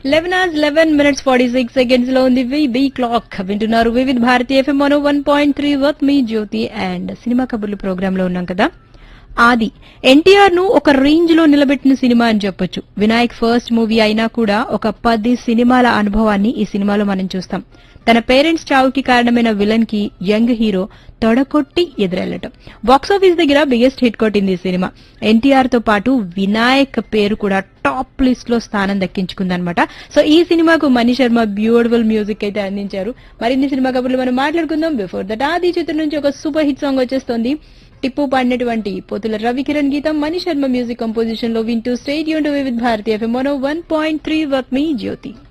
eleven hours eleven minutes forty six seconds లో ఉంది బి క్లాక్ వింటున్నారు వివిధ భారతీయ ఎఫ్ఎం మనో వన్ పాయింట్ త్రీ వర్త్ మీ జ్యోతి అండ్ సినిమా కబుర్లు ప్రోగ్రామ్ లో ఉన్నాం కదా ఆది ఎన్టీఆర్ ను ఒక రేంజ్ లో నిలబెట్టిన సినిమా అని చెప్పొచ్చు వినాయక్ ఫస్ట్ మూవీ అయినా కూడా ఒక పది సినిమాల అనుభవాన్ని ఈ సినిమాలో మనం చూస్తాం తన పేరెంట్స్ చావుకి కారణమైన విలన్ కి యంగ్ హీరో తొడకొట్టి ఎదురెళ్లటం బాక్సాఫీస్ దగ్గర బిగ్గెస్ట్ హిట్ కొట్టింది ఈ సినిమా ఎన్టీఆర్ తో పాటు వినాయక్ పేరు కూడా టాప్ లిస్ట్ లో స్థానం దక్కించుకుందనమాట సో ఈ సినిమాకు మణి శర్మ బ్యూటిఫుల్ మ్యూజిక్ అయితే అందించారు మరిన్ని సినిమా కబుర్లు మనం మాట్లాడుకుందాం బిఫోర్ దట్ ఆది చిత్రం నుంచి ఒక సూపర్ హిట్ సాంగ్ వచ్చేస్తుంది టిప్పు పాడినటువంటి పోతుల రవికిరణ్ గీతం మణి శర్మ మ్యూజిక్ కంపోజిషన్ లో వింటూ stay tuned to Vividh Bharati FM one point three వర్క్ మీ జ్యోతి